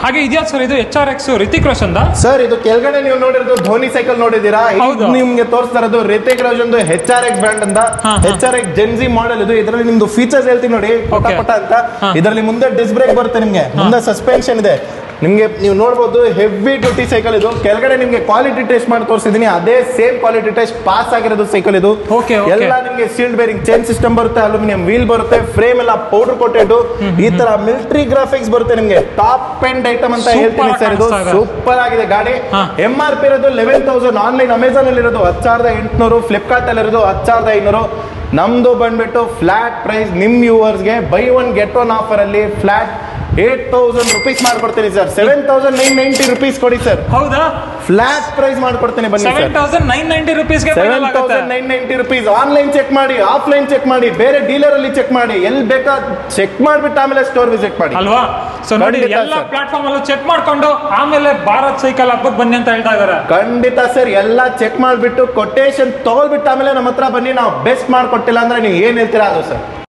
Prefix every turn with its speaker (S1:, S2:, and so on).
S1: ಹಾಗೆ ಇದ್ಯಾ ಸರ್ ಇದು H R X Hrithik Roshan
S2: sir ಇದು ಕೆಳಗಡೆ ನೀವು ನೋಡಿರೋದು ಧೋನಿ ಸೈಕಲ್ ನೋಡಿದೀರಾ ಇದು
S1: ಹೌದು.
S2: ನಿಮ್ಗೆ ತೋರಿಸ್ತಾ ಇರೋದು Hrithik Roshan H R X brand ಅಂತ
S1: ಹಾ, ಹಾ.
S2: H R X Gen Z model ಇದು ಇದರಲ್ಲಿ ನಿಮ್ದು ಫೀಚರ್ಸ್ ಹೇಳ್ತೀನಿ ನೋಡಿ ಪಟ
S1: Okay.
S2: ಪಟ ಅಂತ
S1: ಹಾ.
S2: ಇದರಲ್ಲಿ ಮುಂದೆ ಡಿಸ್ ಬ್ರೇಕ್ ಬರುತ್ತೆ ನಿಮ್ಗೆ ಮುಂದೆ ಸಸ್ಪೆನ್ಷನ್ ಇದೆ ನಿಮ್ಗೆ ನೀವು ನೋಡ್ಬೋದು ಹೆವಿ ಡ್ಯೂಟಿ ಸೈಕಲ್ ಇದು ಕೆಳಗಡೆ ನಿಮ್ಗೆ ಕ್ವಾಲಿಟಿ ಟೆಸ್ಟ್ ಮಾಡಿ ತೋರಿಸಿದೀನಿ ಅದೇ ಸೇಮ್ ಕ್ವಾಲಿಟಿ ಟೆಸ್ಟ್ ಪಾಸ್ ಆಗಿರೋದು ಸೈಕಲ್ ಇದು
S1: Okay, okay.
S2: ಎಲ್ಲ ನಿಮ್ಗೆ ಸೀಲ್ಡ್ ಬೇರಿಂಗ್ ಚೈನ್ ಸಿಸ್ಟಮ್ ಬರುತ್ತೆ ಅಲ್ಯೂಮಿನಿಯಂ ವೀಲ್ ಬರುತ್ತೆ ಫ್ರೇಮ್ ಎಲ್ಲ ಪೌಡರ್ ಕೋಟೆಡ್ ಈ ತರ ಮಿಲಿಟರಿ ಗ್ರಾಫಿಕ್ಸ್ ಬರುತ್ತೆ ನಿಮ್ಗೆ ಟಾಪ್ ಎಂಡ್ ಐಟಮ್ ಅಂತ
S1: Super
S2: ಹೇಳ್ತೀನಿ ಸರ್ ಇದು
S1: ಕಾಣಿಸ್ತಾ ಇದೆ.
S2: ಸೂಪರ್ ಆಗಿದೆ ಗಾಡಿ
S1: ಹಾ.
S2: ಎಂ ಆರ್ ಪಿ ಇರೋದು ಲೆವೆನ್ ತೌಸಂಡ್ ಆನ್ಲೈನ್ ಅಮೆಝಾನ್ ಅಲ್ಲಿ ಇರೋದು ಹತ್ತು ಸಾವಿರದ ಎಂಟುನೂರು ಫ್ಲಿಪ್ಕಾರ್ಟ್ ಅಲ್ಲಿ ಇರೋದು ಹತ್ತು ಸಾವಿರದ ಐನೂರು ನಮ್ದು ಬಂದ್ಬಿಟ್ಟು ಫ್ಲಾಟ್ ಪ್ರೈಸ್ ನಿಮ್ ವ್ಯೂವರ್ಸ್ಗೆ buy one get one offer ಅಲ್ಲಿ ಫ್ಲಾಟ್ ಏಟ್ ತೌಸಂಡ್ ರುಪೀಸ್ ಮಾಡ್ಕೊಡ್ತೀನಿ sir seven thousand nine ninety rupees ಕೊಡಿ ಸರ್
S1: ಹೌದಾ
S2: ಫ್ಲಾಟ್ ಪ್ರೈಸ್ ಮಾಡ್ಕೊಡ್ತೀನಿ ಬನ್ನಿ
S1: seven
S2: sir
S1: thousand nine ninety ರುಪೀಸ್ಗೆ
S2: seven thousand nine ninety rupees online check ಮಾಡಿ ಆಫ್ಲೈನ್ ಚೆಕ್ ಮಾಡಿ ಬೇರೆ ಡೀಲರ್ ಅಲ್ಲಿ ಚೆಕ್ ಮಾಡಿ ಎಲ್ಲಿ ಬೇಕಾ ಚೆಕ್ ಮಾಡ್ಬಿಟ್ಟು ಆಮೇಲೆ ಸ್ಟೋರ್ ವಿಸಿಟ್ ಮಾಡಿ
S1: ಅಲ್ವಾ ಸೊ ನೋಡಿ
S2: ಖಂಡಿತ
S1: ಎಲ್ಲ
S2: sir.
S1: ಪ್ಲಾಟ್ಫಾರ್ಮ್ ಅಲ್ಲೂ ಚೆಕ್ ಮಾಡ್ಕೊಂಡು ಆಮೇಲೆ ಭಾರತ್ ಸೈಕಲ್ ಹಬ್ಬಕ್ಕೆ ಬನ್ನಿ ಅಂತ ಹೇಳ್ತಾ ಇದಾರೆ
S2: ಖಂಡಿತ ಸರ್ ಎಲ್ಲ ಚೆಕ್ ಮಾಡಿಬಿಟ್ಟು ಕೊಟೇಶನ್ ತಗೊಳ್ಬಿಟ್ಟು ಆಮೇಲೆ ನಮ್ಮ ಹತ್ರ ಬನ್ನಿ ನಾವು ಬೆಸ್ಟ್ ಮಾಡ್ಕೊಟ್ಟಿಲ್ಲ ಅಂದ್ರೆ ನೀವು ಏನ್ ಹೇಳ್ತೀರಾ ಅದು ಸರ್